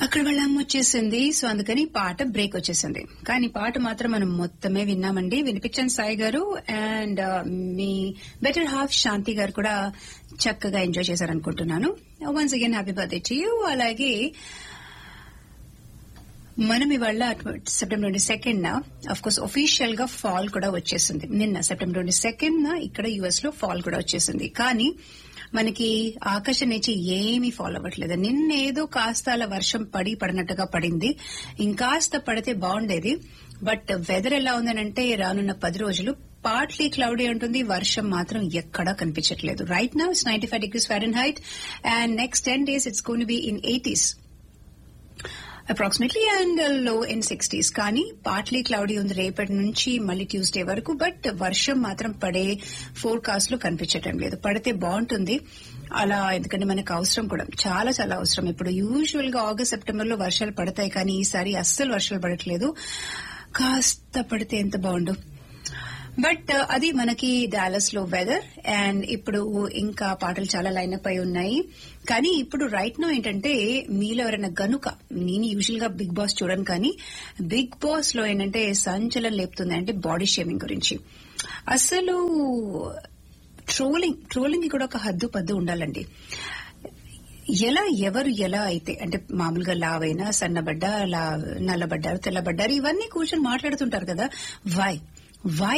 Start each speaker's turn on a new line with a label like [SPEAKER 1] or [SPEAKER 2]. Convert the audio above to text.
[SPEAKER 1] అక్కడ వాళ్ళ అమ్మ వచ్చేసింది సో అందుకని పాట బ్రేక్ వచ్చేసింది కానీ పాట మాత్రం మనం మొత్తమే విన్నామండి వినిపించండి సాయి గారు అండ్ మీ బెటర్ హాఫ్ శాంతి గారు కూడా చక్కగా ఎంజాయ్ చేశారనుకుంటున్నాను once again happy birthday to you అలాగే మనం ఇవాళ September twenty second of course official గా ఫాల్ కూడా వచ్చేసింది నిన్న సెప్టెంబర్ ట్వంటీ సెకండ్ ఇక్కడ యుఎస్ లో ఫాల్ కూడా వచ్చేసింది కానీ మనకి ఆకాశం నుంచి ఏమీ ఫాలో అవ్వట్లేదు నిన్నేదో కాస్త అలా వర్షం పడి పడినట్టుగా పడింది ఇంకాస్త పడితే బాగుండేది బట్ వెదర్ ఎలా ఉందనంటే రానున్న పది రోజులు పార్ట్లీ క్లౌడీ ఉంటుంది వర్షం మాత్రం ఎక్కడా కనిపించట్లేదు right now it's ninety five degrees Fahrenheit and next ten days it's gonna be in eighties approximately and low in sixties కానీ పార్ట్లీ క్లౌడీ ఉంది రేపటి నుంచి మళ్ళీ ట్యూస్డే వరకు బట్ వర్షం మాత్రం పడే ఫోర్కాస్ట్ లో కనిపించటం లేదు పడితే బాగుంటుంది అలా ఎందుకంటే మనకు అవసరం కూడా చాలా చాలా అవసరం ఇప్పుడు యూజువల్ గా ఆగస్ట్ సెప్టెంబర్ లో వర్షాలు పడతాయి కానీ ఈసారి అస్సలు వర్షాలు పడట్లేదు కాస్త పడితే ఎంత బాగుండు బట్ అది మనకి డాలస్ లో వెదర్ అండ్ ఇప్పుడు ఇంకా పాటలు చాలా లైనప్ అయి ఉన్నాయి కానీ ఇప్పుడు రైట్ నో ఏంటంటే మీలో ఎవరైనా గనుక నేను యూజువల్ గా బిగ్ బాస్ చూడను కానీ బిగ్ బాస్ లో ఏంటంటే సంచలనం లేపుతుంది అంటే బాడీ షేమింగ్ గురించి అసలు ట్రోలింగ్ ట్రోలింగ్ కూడా ఒక హద్దు పద్దు ఉండాలండి ఎలా ఎవరు ఎలా అయితే అంటే మామూలుగా లావైనా సన్నబడ్డా లా నల్లబడ్డారు తెల్లబడ్డారు ఇవన్నీ కూర్చొని మాట్లాడుతుంటారు కదా వై వై